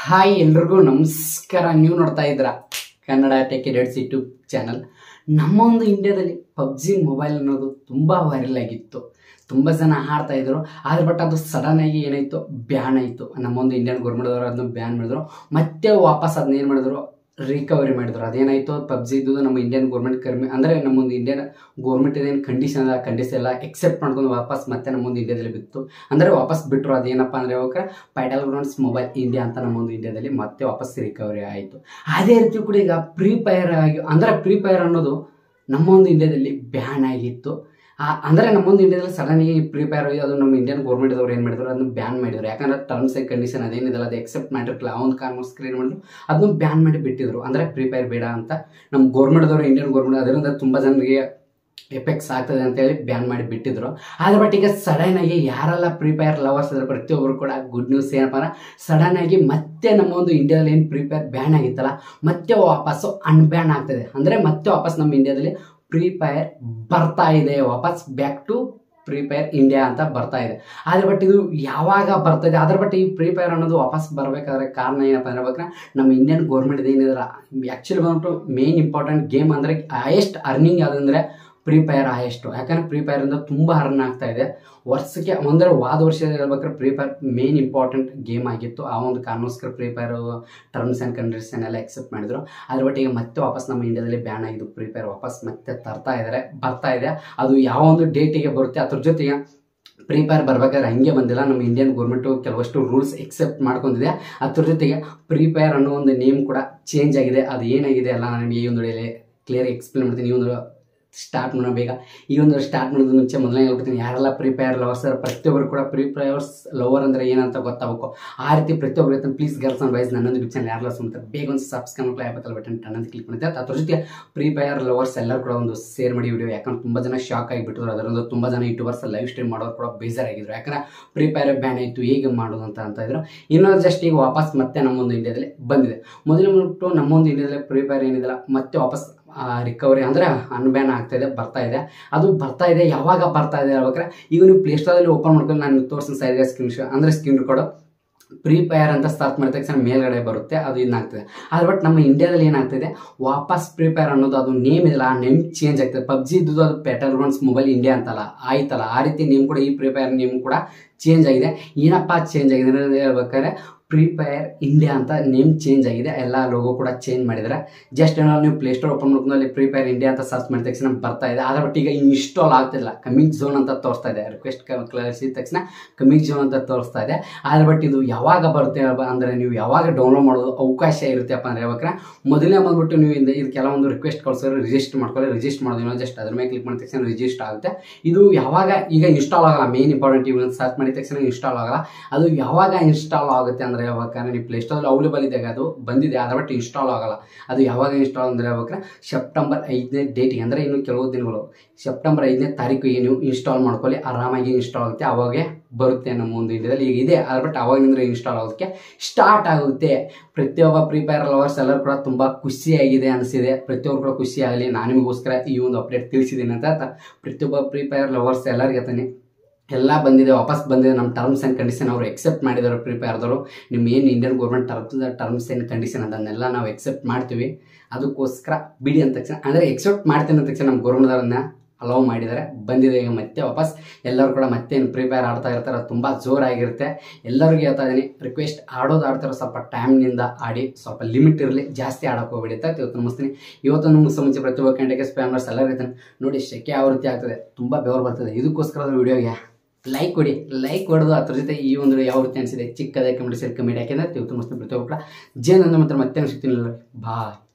hi ಎಲ್ರಿಗೂ ನಮಸ್ಕಾರ ನೀವು ನೋಡ್ತಾ ಇದ್ದೀರಾ Kannada tech edits YouTube channel ನಮ್ಮ ಒಂದು ಇಂಡಿಯಾದಲ್ಲಿ ಪಬ್ಜಿ ಮೊಬೈಲ್ ಅನ್ನೋದು ತುಂಬ ವೈರಲ್ ಆಗಿತ್ತು ತುಂಬ ಜನ ಆಡ್ತಾ ಇದ್ರು ಆದ್ರೆ ಬಟ್ ಅದು ಸಡನ್ ಆಗಿ ಏನಾಯ್ತು ಬ್ಯಾನ್ ಆಯಿತು ನಮ್ಮೊಂದು ಇಂಡಿಯನ್ ಗೌರ್ಮೆಂಟ್ ಅವರು ಅದನ್ನ ಬ್ಯಾನ್ ಮಾಡಿದ್ರು ಮತ್ತೆ ವಾಪಸ್ ಅದನ್ನ ಏನು ಮಾಡಿದ್ರು ರಿಕವರಿ ಮಾಡಿದ್ರು ಅದೇನಾಯ್ತು ಪಬ್ಜಿ ಇದ್ದು ನಮ್ಮ ಇಂಡಿಯನ್ ಗೌರ್ಮೆಂಟ್ ಕರ್ಮಿ ಅಂದರೆ ನಮ್ಮೊಂದು ಇಂಡಿಯನ್ ಗೌರ್ಮೆಂಟ್ ಇದೇನು ಕಂಡೀಷನ್ ಅದ ಕಂಡೀಷನ್ ಎಲ್ಲ ಎಕ್ಸೆಪ್ಟ್ ಮಾಡ್ಕೊಂಡು ವಾಪಸ್ ಮತ್ತೆ ನಮ್ಮೊಂದು ಇಂಡಿಯಾದಲ್ಲಿ ಬಿತ್ತು ಅಂದರೆ ವಾಪಸ್ ಬಿಟ್ಟರು ಅದೇನಪ್ಪ ಅಂದರೆ ಅವಾಗ ಪೈಡಲ್ ಗ್ರೌಂಡ್ಸ್ ಮೊಬೈಲ್ ಇಂಡಿಯಾ ಅಂತ ನಮ್ಮೊಂದು ಇಂಡಿಯಾದಲ್ಲಿ ಮತ್ತೆ ವಾಪಸ್ ರಿಕವರಿ ಆಯಿತು ಅದೇ ರೀತಿ ಕೂಡ ಈಗ ಫ್ರೀ ಫೈರ್ ಆಗಿ ಅಂದರೆ ಫ್ರೀ ಫೈರ್ ಅನ್ನೋದು ನಮ್ಮ ಒಂದು ಇಂಡಿಯಾದಲ್ಲಿ ಬ್ಯಾನ್ ಆಗಿತ್ತು ಆ- ಅಂದರೆ ನಮ್ಮೊಂದು ಇಂಡಿಯಾದಲ್ಲಿ ಸಡನ್ ಆಗಿ ಫ್ರೀ ಫೈರ್ ಅದು ನಮ್ಮ ಇಂಡಿಯನ್ ಗೌರ್ಮೆಂಟ್ ಅವ್ರು ಏನು ಮಾಡಿದ್ರು ಅದನ್ನು ಬ್ಯಾನ್ ಮಾಡಿದ್ರು ಯಾಕಂದ್ರೆ ಟರ್ಮ್ಸ್ ಆ್ಯಂಡ್ ಕಂಡೀಷನ್ ಅದೇನಿದೆಲ್ಲ ಅದು ಎಕ್ಸೆಪ್ಟ್ ಮಾಡಿರ್ಲಿಲ್ಲ ಆ ಒಂದು ಕಾರಣಕ್ಕೋಸ್ಕರ ಏನು ಮಾಡಿದ್ರು ಅದನ್ನು ಬ್ಯಾನ್ ಮಾಡಿ ಬಿಟ್ಟಿದ್ರು ಅಂದರೆ ಫ್ರೀ ಫೈರ್ ಬೇಡ ಅಂತ ನಮ್ಮ ಗೌರ್ಮೆಂಟ್ದವರು ಇಂಡಿಯನ್ ಗೌರ್ಮೆಂಟ್ ಅದರಿಂದ ತುಂಬ ಜನರಿಗೆ ಎಫೆಕ್ಟ್ಸ್ ಆಗ್ತದೆ ಅಂತೇಳಿ ಬ್ಯಾನ್ ಮಾಡಿ ಬಿಟ್ಟಿದ್ರು ಆದ್ರೆ ಬಟ್ ಈಗ ಸಡನ್ ಆಗಿ ಯಾರೆಲ್ಲ ಫ್ರೀ ಫೈರ್ ಲವರ್ಸ್ ಇದ್ರೆ ಪ್ರತಿಯೊಬ್ಬರು ಕೂಡ ಗುಡ್ ನ್ಯೂಸ್ ಏನಪ್ಪ ಅಂದ್ರೆ ಸಡನ್ ಆಗಿ ಮತ್ತೆ ನಮ್ಮ ಒಂದು ಇಂಡಿಯಾದಲ್ಲಿ ಏನು ಫ್ರೀ ಫೈರ್ ಬ್ಯಾನ್ ಆಗಿತ್ತಲ್ಲ ಮತ್ತೆ ವಾಪಸ್ಸು ಅನ್ಬ್ಯಾನ್ ಆಗ್ತದೆ ಅಂದರೆ ಮತ್ತೆ ವಾಪಸ್ ನಮ್ಮ ಇಂಡಿಯಾದಲ್ಲಿ ಫ್ರೀ ಫೈರ್ ಬರ್ತಾ ಇದೆ ವಾಪಸ್ back to free fire India ಅಂತ ಬರ್ತಾ ಇದೆ ಆದ್ರೆ ಬಟ್ ಇದು ಯಾವಾಗ ಬರ್ತದೆ ಅದ್ರ ಬಟ್ ಈ ಫ್ರೀ ಫೈರ್ ಅನ್ನೋದು ವಾಪಸ್ ಬರಬೇಕಾದ್ರೆ ಕಾರಣ ಏನಪ್ಪ ಅಂದ್ರೆ ಬೇಕಾದ್ರೆ ನಮ್ಮ ಇಂಡಿಯನ್ ಗೌರ್ಮೆಂಟ್ ಏನಿದ್ರೆ ಆ್ಯಕ್ಚುಲಿ ಬಂದ್ಬಿಟ್ಟು ಮೇನ್ ಇಂಪಾರ್ಟೆಂಟ್ ಗೇಮ್ ಅಂದರೆ ಹೈಯೆಸ್ಟ್ ಅರ್ನಿಂಗ್ ಯಾವುದಂದ್ರೆ ಫ್ರೀ ಫೈರ್ ಹೈಯೆಸ್ಟು ಯಾಕಂದ್ರೆ ಫ್ರೀ ಫೈರಿಂದ ತುಂಬ ಅರ್ನ್ ಆಗ್ತಾ ಇದೆ ವರ್ಷಕ್ಕೆ ಅಂದರೆ ವಾದ ವರ್ಷ ಹೇಳ್ಬೇಕಾದ್ರೆ free fire main important game ಆಗಿತ್ತು ಆ ಒಂದು ಕಾರಣಕ್ಕೋಸ್ಕರ free fire terms and condition ಎಲ್ಲ ಎಕ್ಸೆಪ್ಟ್ ಮಾಡಿದ್ರು ಅದ್ರ ಬಟ್ ಈಗ ಮತ್ತೆ ವಾಪಸ್ ನಮ್ಮ ಇಂಡಿಯಾದಲ್ಲಿ ಬ್ಯಾನ್ ಆಗಿದ್ದು ಫ್ರೀ ಫೈರ್ ವಾಪಸ್ ಮತ್ತೆ ತರ್ತಾ ಇದ್ದಾರೆ ಬರ್ತಾ ಇದೆ ಅದು ಯಾವ ಒಂದು ಡೇಟಿಗೆ ಬರುತ್ತೆ ಅದ್ರ ಜೊತೆಗೆ ಫ್ರೀ ಫೈರ್ ಬರ್ಬೇಕಾದ್ರೆ ಹಂಗೆ ಬಂದಿಲ್ಲ ನಮ್ಮ ಇಂಡಿಯನ್ ಗೌರ್ಮೆಂಟು ಕೆಲವಷ್ಟು ರೂಲ್ಸ್ ಎಕ್ಸೆಪ್ಟ್ ಮಾಡ್ಕೊಂಡಿದೆ ಅದ್ರ ಜೊತೆಗೆ ಫ್ರೀ ಫೈರ್ ಅನ್ನೋ ಒಂದು ನೇಮ್ ಕೂಡ ಚೇಂಜ್ ಆಗಿದೆ ಅದು ಏನಾಗಿದೆ ಎಲ್ಲ ನಾನು ಈ ಒಂದು ಕ್ಲಿಯರ್ ಎಕ್ಸ್ಪ್ಲೇನ್ ಮಾಡ್ತೀನಿ ಈ ಒಂದು ಸ್ಟಾರ್ಟ್ ಮಾಡೋಣ ಬೇಗ ಈ ಒಂದು ಸ್ಟಾರ್ಟ್ ಮಾಡೋದು ಮುಂಚೆ ಮೊದಲನೇ ಹೇಳ್ಬಿಡ್ತೀನಿ ಯಾರೆಲ್ಲ ಫ್ರೀ ಫೈರ್ ಲವರ್ಸ್ ಪ್ರತಿಯೊಬ್ಬರು ಕೂಡ ಫ್ರೀ ಫೈರ್ಸ್ ಲವರ್ ಅಂದರೆ ಏನಂತ ಗೊತ್ತಾಗಬೇಕು ಆ ರೀತಿ ಪ್ರತಿಯೊಬ್ಬರು ಇರ್ತಾನೆ ಪ್ಲೀಸ್ ಗರ್ಲ್ಸ್ ಅಂಡ್ ಬಾಯ್ಸ್ ನನ್ನೊಂದು ಯೂಟ್ಯೂಬ್ ಚಾನಲ್ ಯಾರೆಲ್ಲ ಸುಮ್ತಾರೆ ಬೇಗ ಒಂದು ಸಬ್ಸ್ಕ್ರೈಬ್ ಮಾಡ್ಕೊಳ್ಳಿ ಆ್ಯಪಲ್ ಬಟನ್ ಟನ್ ಕ್ಲಿಕ್ ಮಾಡಿದೆ ಅದ್ರ ಜೊತೆ ಫ್ರೀ ಫೈರ್ ಲವರ್ಸ್ ಎಲ್ಲರೂ ಕೂಡ ಒಂದು ಶೇರ್ ಮಾಡಿ ವಿಡಿಯೋ ಯಾಕಂದ್ರೆ ತುಂಬ ಜನ ಶಾಕ್ ಆಗಿಬಿಟ್ಟಿದ್ರು ಅದರೊಂದು ತುಂಬ ಜನ ಯೂಟ್ಯೂಬರ್ಸ್ ಲೈವ್ ಸ್ಟ್ರೀಮ್ ಮಾಡೋರು ಕೂಡ ಬೇಜಾರಾಗಿದ್ರು ಯಾಕಂದ್ರೆ ಫ್ರೀ ಫೈರ್ ಬ್ಯಾನ್ ಆಯಿತು ಹೇಗೆ ಮಾಡೋದು ಅಂತ ಅಂತ ಇದ್ರು ಇನ್ನೊಂದು ಜಸ್ಟ್ ಈಗ ವಾಪಸ್ ಮತ್ತೆ ನಮ್ಮೊಂದು ಇಂಡಿಯಾದಲ್ಲಿ ಬಂದಿದೆ ಮೊದಲು ಬಿಟ್ಟು ನಮ್ಮೊಂದು ಇಂಡಿಯಾದಲ್ಲಿ ಫ್ರೀ ಫೈರ್ ಏನಿದೆಲ್ಲ ಮತ್ತೆ ವಾಪಸ್ ರಿಕವರಿ ಅಂದರೆ ಅನ್ಬ್ಯಾನ್ ಆಗ್ತಾ ಇದೆ ಬರ್ತಾ ಇದೆ ಅದು ಬರ್ತಾ ಇದೆ ಯಾವಾಗ ಬರ್ತಾ ಇದೆ ಹೇಳ್ಬೇಕಾರೆ ಈಗ ನೀವು ಪ್ಲೇಸ್ಟೋರಲ್ಲಿ ಓಪನ್ ಮಾಡ್ಕೊಂಡು ನಾನು ತೋರಿಸ್ತೀನಿ ಸೈಡ್ಗೆ ಸ್ಕ್ರೀನ್ ಶಾ ಅಂದರೆ ಸ್ಕ್ರೀನ್ ರೆಕಾರ್ಡು ಫ್ರೀ ಫೈರ್ ಅಂತ ಸರ್ಚ್ ಮಾಡಿದ ತಕ್ಷಣ ಮೇಲ್ಗಡೆ ಬರುತ್ತೆ ಅದು ಇದಾಗ್ತದೆ ಆದ್ರೆ ಬಟ್ ನಮ್ಮ ಇಂಡಿಯಾದಲ್ಲಿ ಏನಾಗ್ತಿದೆ ವಾಪಸ್ ಫ್ರೀ ಫೈರ್ ಅನ್ನೋದು ಅದು ನೇಮ್ ಇದೆಲ್ಲ ಆ ನೇಮ್ ಚೇಂಜ್ ಆಗ್ತದೆ ಪಬ್ಜಿ ಇದ್ದು ಅದು ಪೆಟರ್ ಗ್ರೌಂಡ್ಸ್ ಮೊಬೈಲ್ ಇಂಡಿಯಾ ಅಂತಲ್ಲ ಆಯ್ತಲ್ಲ ಆ ರೀತಿ ನೇಮ್ ಕೂಡ ಈ ಫ್ರೀ ಫೈರ್ ನೇಮ್ ಕೂಡ ಚೇಂಜ್ ಆಗಿದೆ ಏನಪ್ಪ ಚೇಂಜ್ ಆಗಿದೆ ಅನ್ನೋದು ಹೇಳ್ಬೇಕಾದ್ರೆ ಫ್ರೀ ಫೈರ್ ಇಂಡಿಯಾ ಅಂತ ನೇಮ್ ಚೇಂಜ್ ಆಗಿದೆ ಎಲ್ಲ ಲೋಗೋ ಕೂಡ ಚೇಂಜ್ ಮಾಡಿದ್ದಾರೆ ಜಸ್ಟ್ ಏನಾದ್ರು ನೀವು ಪ್ಲೇಸ್ಟೋರ್ ಓಪನ್ ಮಾಡ್ಕೊಂಡು ಅಲ್ಲಿ ಫ್ರೀ ಫೈರ್ ಇಂಡಿಯಾ ಅಂತ ಸರ್ಚ್ ಮಾಡಿದ ತಕ್ಷಣ ಬರ್ತಾ ಇದೆ ಆದ್ರೆ ಬಟ್ ಈಗ ಇನ್ಸ್ಟಾಲ್ ಆಗ್ತಿಲ್ಲ ಕಮಿಂಗ್ ಝೋನ್ ಅಂತ ತೋರಿಸ್ತಾ ಇದೆ ರಿಕ್ವೆಸ್ಟ್ ಕಳಿಸಿದ ತಕ್ಷಣ ಕಮಿಂಗ್ ಝೋನ್ ಅಂತ ತೋರಿಸ್ತಾ ಇದೆ ಆದ್ರೆ ಬಟ್ ಇದು ಯಾವಾಗ ಬರುತ್ತೆ ಅಲ್ವಾ ಅಂದರೆ ನೀವು ಯಾವಾಗ ಡೌನ್ಲೋಡ್ ಮಾಡೋದು ಅವಕಾಶ ಇರುತ್ತೆಪ್ಪ ಅಂದರೆ ಹೇಳ್ಬೇಕಾರೆ ಮೊದಲನೇ ಬಂದ್ಬಿಟ್ಟು ನೀವು ಇಂದ ಇದು ಕೆಲವೊಂದು ರಿಕ್ವೆಸ್ಟ್ ಕಳ್ಸೋರು ರಿಜಿಸ್ಟರ್ ಮಾಡ್ಕೊಳ್ಳಿ ರಿಜಿಸ್ಟರ್ ಮಾಡೋದು ಜಸ್ಟ್ ಅದ್ರ ಮೇಲೆ ಕ್ಲಿಕ್ ಮಾಡಿದ ತಕ್ಷಣ ರಿಜಿಸ್ಟರ್ ಆಗುತ್ತೆ ಇದು ಯಾವಾಗ ಈಗ ಇನ್ಸ್ಟಾಲ್ ಆಗಲ್ಲ ಮೇನ್ ಇಂಪಾರ್ಟೆಂಟ್ ಇವ್ ಸರ್ಚ್ ಮಾಡಿದ ತಕ್ಷಣ ಇನ್ಸ್ಟಾಲ್ ಆಗಲ್ಲ ಅದು ಯಾವಾಗ ಇನ್ಸ್ಟಾಲ್ ಆಗುತ್ತೆ ಅಂದರೆ ಯಾವಾಗ ನೀವು ಪ್ಲೇಸ್ಟೋರಲ್ಲಿ ಅವೈಲೇಬಲ್ ಇದ್ದಾಗ ಅದು ಬಂದಿದೆ ಅದ್ರ ಬಟ್ ಇನ್ಸ್ಟಾಲ್ ಆಗಲ್ಲ ಅದು ಯಾವಾಗ ಇನ್ಸ್ಟಾಲ್ ಅಂದರೆ ಯಾವಾಗ ಸೆಪ್ಟೆಂಬರ್ ಐದನೇ ಡೇಟಿಗೆ ಅಂದರೆ ಇನ್ನು ಕೆಲವು ದಿನಗಳು ಸೆಪ್ಟೆಂಬರ್ ಐದನೇ ತಾರೀಕಿಗೆ ನೀವು ಇನ್ಸ್ಟಾಲ್ ಮಾಡ್ಕೊಳ್ಳಿ ಆರಾಮಾಗಿ ಇನ್ಸ್ಟಾಲ್ ಆಗುತ್ತೆ ಅವಾಗೆ ಬರುತ್ತೆ ನಮ್ಮ ಒಂದು ಇಂಡಿಯಾದಲ್ಲಿ ಈಗ ಇದೆ ಅದ್ರ ಬಟ್ ಅವಾಗಿನಿಂದ ಇನ್ಸ್ಟಾಲ್ ಆಗೋದಕ್ಕೆ ಸ್ಟಾರ್ಟ್ ಆಗುತ್ತೆ ಪ್ರತಿಯೊಬ್ಬ ಫ್ರೀ ಫೈರ್ ಲವರ್ಸ್ ಎಲ್ಲರೂ ಕೂಡ ತುಂಬ ಖುಷಿಯಾಗಿದೆ ಅನಿಸಿದೆ ಪ್ರತಿಯೊಬ್ಬರು ಕೂಡ ಖುಷಿ ಆಗಲಿ ನಾನು ನಿಮಗೋಸ್ಕರ ಈ ಒಂದು ಅಪ್ಡೇಟ್ ತಿಳಿಸಿದ್ದೀನಿ ಅಂತ ಪ್ರತಿಯೊಬ್ಬ ಫ್ರೀ ಫೈರ್ ಲವರ್ಸ್ ಎಲ್ಲರಿಗೆ ತಾನೆ ಎಲ್ಲ ಬಂದಿದೆ ವಾಪಸ್ ಬಂದಿದೆ ನಮ್ಮ ಟರ್ಮ್ಸ್ ಆ್ಯಂಡ್ ಕಂಡೀಷನ್ ಅವರು ಎಕ್ಸೆಪ್ಟ್ ಮಾಡಿದ್ದಾರೆ ಫ್ರೀ ಫೈರ್ದವರು ನಿಮ್ಮ ಏನು Indian government terms terms and condition ಅದನ್ನೆಲ್ಲ ನಾವು ಎಕ್ಸೆಪ್ಟ್ ಮಾಡ್ತೀವಿ ಅದಕ್ಕೋಸ್ಕರ ಬಿಡಿ ಅಂದ ತಕ್ಷಣ ಅಂದರೆ ಎಕ್ಸೆಪ್ಟ್ ಮಾಡ್ತೀನಿ ಅಂದ ತಕ್ಷಣ ನಮ್ಮ ಗೌರ್ಮೆಂಟ್ದವ್ರನ್ನ ಅಲೌ ಮಾಡಿದ್ದಾರೆ ಬಂದಿದೆ ಈಗ ಮತ್ತೆ ವಾಪಸ್ ಎಲ್ಲರೂ ಕೂಡ ಮತ್ತೆ ಫ್ರೀ ಫೈರ್ ಆಡ್ತಾ ಇರ್ತಾರೆ ತುಂಬ ಜೋರಾಗಿರುತ್ತೆ ಎಲ್ಲರಿಗೂ ಹೇಳ್ತಾ ಇದ್ದೀನಿ ರಿಕ್ವೆಸ್ಟ್ ಆಡೋದು ಆಡ್ತಾರೆ ಸ್ವಲ್ಪ ಟೈಮ್ನಿಂದ ಆಡಿ ಸ್ವಲ್ಪ ಲಿಮಿಟ್ ಇರಲಿ ಜಾಸ್ತಿ ಆಡೋಕೆ ಹೋಗ್ಬೇಡಿ ಅಂತ ಇವತ್ತು ನಮಸ್ತೀನಿ ಇವತ್ತು ನಮ್ಮ ಮುಂಚೆ ಪ್ರತಿಯೊಬ್ಬ ಗಂಟೆಗೆ ಸ್ಪ್ಯಾಮರ್ಸ್ ಎಲ್ಲರೂ ಇರ್ತಾನೆ ನೋಡಿ ಶೆಕೆ ಯಾವ ರೀತಿ ಆಗ್ತದೆ ತುಂಬ ಬೆವರು ಬರ್ತದೆ ಇದಕ್ಕೋಸ್ಕರ ವಿಡಿಯೋಗೆ ಲೈಕ್ ಕೊಡಿ ಲೈಕ್ ಹೊಡೆದು ಅದ್ರ ಜೊತೆ ಈ ಒಂದು ಯಾವ ರೀತಿ ಅನಿಸಿದೆ ಚಿಕ್ಕದಾಗಿ ಕಮೆಂಟ್ ಸೇರಿ ಕಮೆಂಟ್ ಯಾಕೆಂದ್ರೆ ಇವತ್ತು ಮಸ್ತ್ ಪ್ರತಿಯೊಬ್ಬರು ಕೂಡ ಜೇನಂದ ಮಾತ್ರ ಮತ್ತೆ ಸಿಗ್ತೀನಿ ಬಾಯ್